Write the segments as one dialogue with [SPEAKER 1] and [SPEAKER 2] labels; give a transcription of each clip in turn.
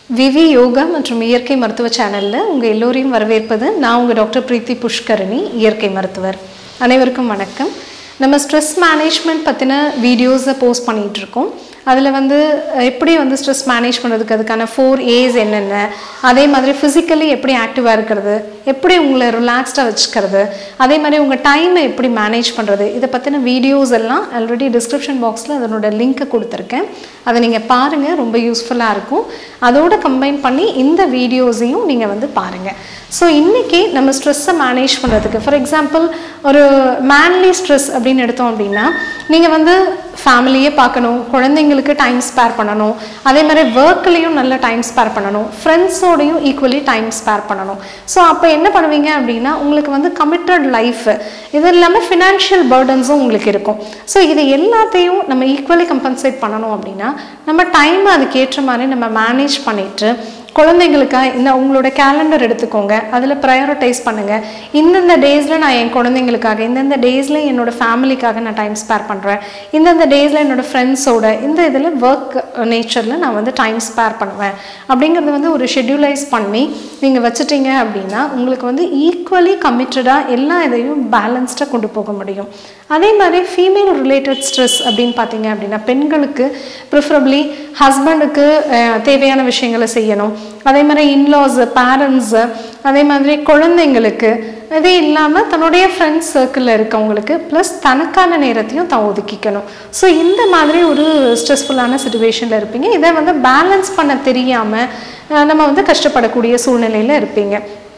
[SPEAKER 1] விவி யோகா மற்றும் இயற்கை மருத்துவ சேனலில் உங்கள் எல்லோரையும் வரவேற்பது நான் உங்கள் டாக்டர் பிரீத்தி புஷ்கரணி இயற்கை மருத்துவர் அனைவருக்கும் வணக்கம் நம்ம ஸ்ட்ரெஸ் மேனேஜ்மெண்ட் பற்றின வீடியோஸை போஸ்ட் பண்ணிகிட்டு இருக்கோம் அதில் வந்து எப்படி வந்து ஸ்ட்ரெஸ் மேனேஜ் பண்ணுறதுக்கு அதுக்கான ஃபோர் ஏஸ் என்னென்ன அதே மாதிரி ஃபிசிக்கலி எப்படி ஆக்டிவாக இருக்கிறது எப்படி உங்களை ரிலாக்ஸ்டாக வச்சுக்கிறது அதே மாதிரி உங்கள் டைமை எப்படி மேனேஜ் பண்ணுறது இதை பற்றின வீடியோஸ் எல்லாம் ஆல்ரெடி டிஸ்கிரிப்ஷன் பாக்ஸில் அதனோட லிங்க்கை கொடுத்துருக்கேன் அதை நீங்கள் பாருங்கள் ரொம்ப யூஸ்ஃபுல்லாக இருக்கும் அதோட கம்பைன் பண்ணி இந்த வீடியோஸையும் நீங்கள் வந்து பாருங்கள் ஸோ இன்றைக்கி நம்ம ஸ்ட்ரெஸ்ஸை மேனேஜ் பண்ணுறதுக்கு ஃபார் எக்ஸாம்பிள் ஒரு மேன்லி ஸ்ட்ரெஸ் அப்படின்னு எடுத்தோம் அப்படின்னா நீங்கள் வந்து ஃபேமிலியே பார்க்கணும் குழந்தைங்களுக்கு டைம் ஸ்பேர் பண்ணணும் அதே மாதிரி ஒர்க்லேயும் நல்ல டைம் ஸ்பேர் பண்ணணும் ஃப்ரெண்ட்ஸோடையும் ஈக்குவலி டைம் ஸ்பேர் பண்ணணும் ஸோ அப்போ என்ன பண்ணுவீங்க அப்படின்னா உங்களுக்கு வந்து கமிட்டட் லைஃப் இது இல்லாமல் ஃபினான்ஷியல் பேர்டன்ஸும் உங்களுக்கு இருக்கும் ஸோ இது எல்லாத்தையும் நம்ம ஈக்குவலி கம்பன்சேட் பண்ணணும் அப்படின்னா நம்ம டைமை அதுக்கேற்ற மாதிரி நம்ம மேனேஜ் பண்ணிட்டு குழந்தைங்களுக்காக இந்த உங்களோட கேலண்டர் எடுத்துக்கோங்க அதில் ப்ரையாரிட்டைஸ் பண்ணுங்கள் இந்தந்த டேஸில் நான் என் குழந்தைங்களுக்காக இந்தந்த டேஸில் என்னோட ஃபேமிலிக்காக நான் டைம் ஸ்பேர் பண்ணுறேன் இந்தந்த டேஸில் என்னோட ஃப்ரெண்ட்ஸோட இந்த இதில் ஒர்க் நேச்சரில் நான் வந்து டைம் ஸ்பேர் பண்ணுவேன் அப்படிங்கிறது வந்து ஒரு ஷெட்யூலைஸ் பண்ணி நீங்கள் வச்சுட்டீங்க அப்படின்னா உங்களுக்கு வந்து ஈக்குவலி கமிட்டடாக எல்லா இதையும் பேலன்ஸ்டாக கொண்டு போக முடியும் அதே மாதிரி ஃபீமேல் ரிலேட்டட் ஸ்ட்ரெஸ் அப்படின்னு பார்த்தீங்க அப்படின்னா பெண்களுக்கு ப்ரிஃபரபிளி ஹஸ்பண்டுக்கு தேவையான விஷயங்களை செய்யணும் அதே மாதிரி இன்லாஸு பேரண்ட்ஸு அதே மாதிரி குழந்தைங்களுக்கு இதே இல்லாமல் தன்னுடைய ஃப்ரெண்ட்ஸ் சர்க்கிளில் இருக்கவங்களுக்கு ப்ளஸ் தனக்கான நேரத்தையும் தான் ஒதுக்கிக்கணும் ஸோ இந்த மாதிரி ஒரு ஸ்ட்ரெஸ்ஃபுல்லான சுச்சுவேஷனில் இருப்பீங்க இதை வந்து பேலன்ஸ் பண்ண தெரியாமல் நம்ம வந்து கஷ்டப்படக்கூடிய சூழ்நிலையில் இருப்பீங்க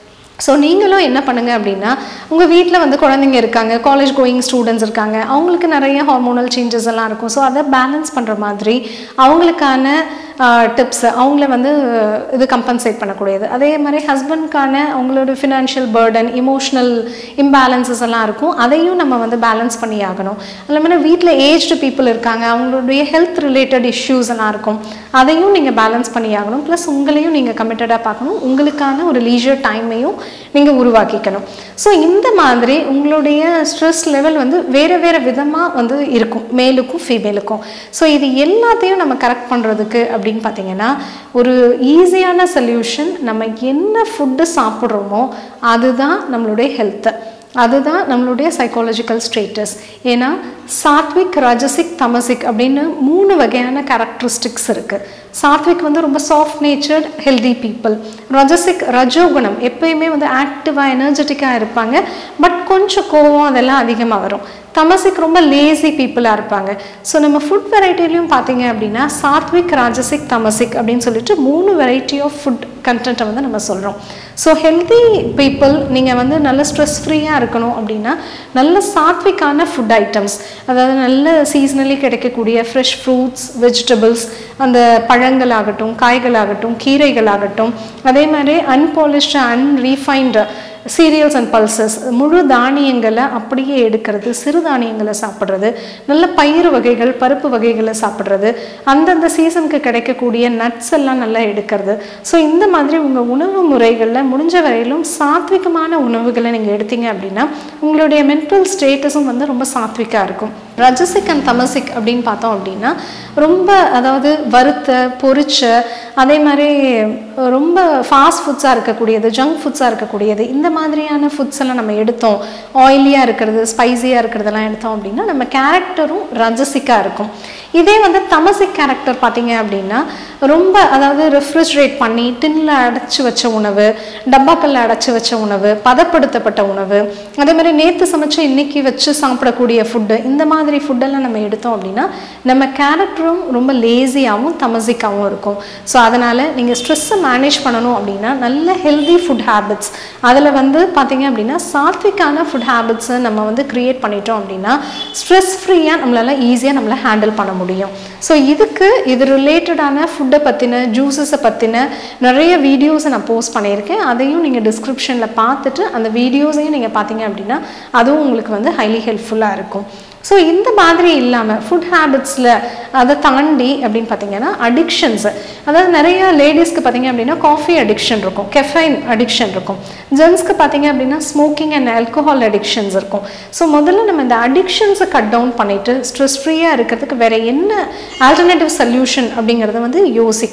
[SPEAKER 1] ஸோ நீங்களும் என்ன பண்ணுங்கள் அப்படின்னா உங்கள் வீட்டில் வந்து குழந்தைங்க இருக்காங்க காலேஜ் கோயிங் ஸ்டூடெண்ட்ஸ் இருக்காங்க அவங்களுக்கு நிறைய ஹார்மோனல் சேஞ்சஸ் எல்லாம் இருக்கும் ஸோ அதை பேலன்ஸ் பண்ணுற மாதிரி அவங்களுக்கான டிப்ஸ் அவங்கள வந்து இது கம்பன்சேட் பண்ணக்கூடியது அதே மாதிரி ஹஸ்பண்ட்கான அவங்களோட ஃபினான்ஷியல் பேர்டன் இமோஷ்னல் இம்பேலன்சஸ் எல்லாம் இருக்கும் அதையும் நம்ம வந்து பேலன்ஸ் பண்ணி ஆகணும் அதில் மாதிரி வீட்டில் ஏஜ்டு பீப்புள் இருக்காங்க அவங்களுடைய ஹெல்த் ரிலேட்டட் இஷ்யூஸ் எல்லாம் இருக்கும் அதையும் நீங்கள் பேலன்ஸ் பண்ணி ஆகணும் ப்ளஸ் உங்களையும் நீங்கள் கமிட்டடாக பார்க்கணும் உங்களுக்கான ஒரு லீஜர் டைமையும் நீங்கள் உருவாக்கிக்கணும் ஸோ இந்த மாதிரி உங்களுடைய ஸ்ட்ரெஸ் லெவல் வந்து வேறு வேறு விதமாக வந்து இருக்கும் மேலுக்கும் ஃபீமேலுக்கும் ஸோ இது எல்லாத்தையும் நம்ம கரெக்ட் பண்ணுறதுக்கு அப்படின்னு பார்த்தீங்கன்னா ஒரு ஈஸியான சொல்யூஷன் நம்ம என்ன ஃபுட்டு சாப்பிட்றோமோ அதுதான் நம்மளுடைய ஹெல்த்து அதுதான் நம்மளுடைய சைக்காலஜிக்கல் ஸ்டேட்டஸ் ஏன்னா சாத்விக் ரஜசிக் தமசிக் அப்படின்னு மூணு வகையான கேரக்டரிஸ்டிக்ஸ் இருக்குது சாத்விக் வந்து ரொம்ப சாஃப்ட் நேச்சர்ட் ஹெல்தி பீப்புள் ரஜசிக் ரஜோகுணம் எப்பயுமே வந்து ஆக்டிவாக எனர்ஜெட்டிக்காக இருப்பாங்க பட் கொஞ்சம் கோவம் அதெல்லாம் அதிகமாக வரும் தமசிக் ரொம்ப லேசி பீப்புளாக இருப்பாங்க ஸோ நம்ம ஃபுட் வெரைட்டிலையும் பார்த்தீங்க அப்படின்னா சாத்விக் ராஜசிக் தமசிக் அப்படின்னு சொல்லிட்டு மூணு வெரைட்டி ஆஃப் ஃபுட் கண்டென்ட்டை வந்து நம்ம சொல்கிறோம் ஸோ ஹெல்தி பீப்புள் நீங்கள் வந்து நல்ல ஸ்ட்ரெஸ் ஃப்ரீயாக இருக்கணும் அப்படின்னா நல்ல சாத்விக்கான ஃபுட் ஐட்டம்ஸ் அதாவது நல்ல சீசனலி கிடைக்கக்கூடிய ஃப்ரெஷ் ஃப்ரூட்ஸ் வெஜிடபிள்ஸ் அந்த பழங்களாகட்டும் காய்களாகட்டும் கீரைகளாகட்டும் அதே மாதிரி unpolished unrefined cereals and pulses முழு தானியங்களை அப்படியே எடுக்கிறது சிறு தானியங்களை சாப்பிட்றது நல்ல பயிர் வகைகள் பருப்பு வகைகளை சாப்பிட்றது அந்தந்த சீசனுக்கு கிடைக்கக்கூடிய நட்ஸ் எல்லாம் நல்லா எடுக்கிறது ஸோ இந்த மாதிரி உங்கள் உணவு முறைகளில் முடிஞ்ச வரையிலும் சாத்விகமான உணவுகளை நீங்கள் எடுத்தீங்க அப்படின்னா உங்களுடைய மென்டல் ஸ்டேட்டஸும் வந்து ரொம்ப சாத்விக்காக இருக்கும் ரஜசிக் அண்ட் தமசிக் அப்படின்னு பார்த்தோம் அப்படின்னா ரொம்ப அதாவது வறுத்த பொரிச்ச அதே மாதிரி ரொம்ப ஃபாஸ்ட் ஃபுட்ஸாக இருக்கக்கூடியது ஜங்க் ஃபுட்ஸாக இருக்கக்கூடியது இந்த மாதிரியான ஃபுட்ஸ் எல்லாம் நம்ம எடுத்தோம் ஆயிலியாக இருக்கிறது ஸ்பைசியாக இருக்கிறதெல்லாம் எடுத்தோம் அப்படின்னா நம்ம கேரக்டரும் ரஜசிக்காக இருக்கும் இதே வந்து தமசிக் கேரக்டர் பார்த்தீங்க அப்படின்னா ரொம்ப அதாவது ரெஃப்ரிஜரேட் பண்ணி டின்னில் அடைச்சி வச்ச உணவு டப்பாக்களில் அடைச்சி வச்ச உணவு பதப்படுத்தப்பட்ட உணவு அதே மாதிரி நேற்று சமைச்சு இன்னைக்கு வச்சு சாப்பிடக்கூடிய ஃபுட்டு இந்த மாதிரி ஃபுட்டெல்லாம் நம்ம எடுத்தோம் அப்படின்னா நம்ம கேரக்டரும் ரொம்ப லேசியாகவும் தமசிக்காகவும் இருக்கும் ஸோ அதனால் நீங்கள் ஸ்ட்ரெஸ்ஸை மேனேஜ் பண்ணணும் அப்படின்னா நல்ல ஹெல்தி ஃபுட் ஹேபிட்ஸ் அதில் வந்து பார்த்தீங்க அப்படின்னா சாத்விக்கான ஃபுட் ஹேபிட்ஸை நம்ம வந்து க்ரியேட் பண்ணிட்டோம் அப்படின்னா ஸ்ட்ரெஸ் ஃப்ரீயாக நம்மளால் ஈஸியாக நம்மளை ஹேண்டில் பண்ண முடியும் ஸோ இதுக்கு இது ரிலேட்டடான ஃபுட்டை பற்றின ஜூஸஸை பற்றின நிறைய வீடியோஸை நான் போஸ்ட் பண்ணியிருக்கேன் அதையும் நீங்கள் டிஸ்கிரிப்ஷனில் பார்த்துட்டு அந்த வீடியோஸையும் நீங்கள் பார்த்தீங்க அப்படின்னா அதுவும் உங்களுக்கு வந்து ஹைலி ஹெல்ப்ஃபுல்லாக இருக்கும் ஸோ இந்த மாதிரி இல்லாமல் ஃபுட் ஹேபிட்ஸில் அதை தாண்டி அப்படின்னு பார்த்தீங்கன்னா அடிக்ஷன்ஸ் அதாவது நிறைய லேடிஸ்க்கு பார்த்தீங்க அப்படின்னா காஃபி அடிக்ஷன் இருக்கும் கெஃபைன் அடிக்ஷன் இருக்கும் ஜென்ஸ்க்கு பார்த்தீங்க அப்படின்னா ஸ்மோக்கிங் அண்ட் ஆல்கோஹால் அடிக்ஷன்ஸ் இருக்கும் ஸோ முதல்ல நம்ம இந்த அடிக்ஷன்ஸை கட் டவுன் பண்ணிவிட்டு ஸ்ட்ரெஸ் ஃப்ரீயாக இருக்கிறதுக்கு வேறு என்ன ஆல்டர்னேட்டிவ் சொல்யூஷன் அப்படிங்கிறத வந்து யோசிக்கணும்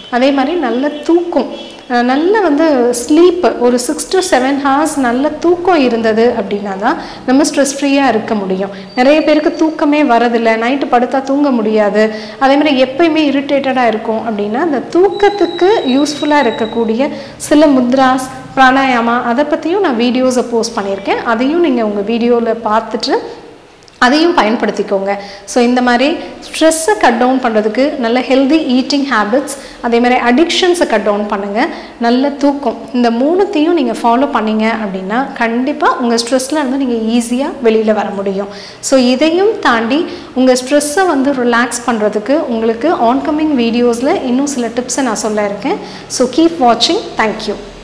[SPEAKER 1] அதே மாதிரி நல்ல தூக்கம் அஹ் நல்ல வந்து ஸ்லீப் ஒரு சிக்ஸ் டு செவன் ஹவர்ஸ் நல்ல தூக்கம் இருந்தது அப்படின்னா தான் நம்ம ஸ்ட்ரெஸ் ஃப்ரீயாக இருக்க முடியும் நிறைய பேருக்கு தூக்கமே வரதில்லை நைட்டு படுத்தா தூங்க முடியாது அதே மாதிரி எப்பயுமே இரிட்டேட்டடாக இருக்கும் அப்படின்னா அந்த தூக்கத்துக்கு யூஸ்ஃபுல்லாக இருக்கக்கூடிய சில முத்ராஸ் பிராணாயாமா அதை பற்றியும் நான் வீடியோஸை போஸ்ட் பண்ணியிருக்கேன் அதையும் நீங்கள் உங்கள் வீடியோவில் பார்த்துட்டு அதையும் பயன்படுத்திக்கோங்க ஸோ இந்த மாதிரி ஸ்ட்ரெஸ்ஸை கட் டவுன் பண்ணுறதுக்கு நல்ல ஹெல்தி ஈட்டிங் ஹேபிட்ஸ் அதே மாதிரி அடிக்ஷன்ஸை கட் டவுன் பண்ணுங்கள் நல்ல தூக்கம் இந்த மூணுத்தையும் நீங்கள் ஃபாலோ பண்ணீங்க அப்படின்னா கண்டிப்பாக உங்கள் ஸ்ட்ரெஸ்ஸில் இருந்து நீங்கள் ஈஸியாக வெளியில் வர முடியும் ஸோ இதையும் தாண்டி உங்கள் ஸ்ட்ரெஸ்ஸை வந்து ரிலாக்ஸ் பண்ணுறதுக்கு உங்களுக்கு ஆன்கமிங் வீடியோஸில் இன்னும் சில டிப்ஸை நான் சொல்ல இருக்கேன் ஸோ கீப் வாட்சிங் தேங்க்யூ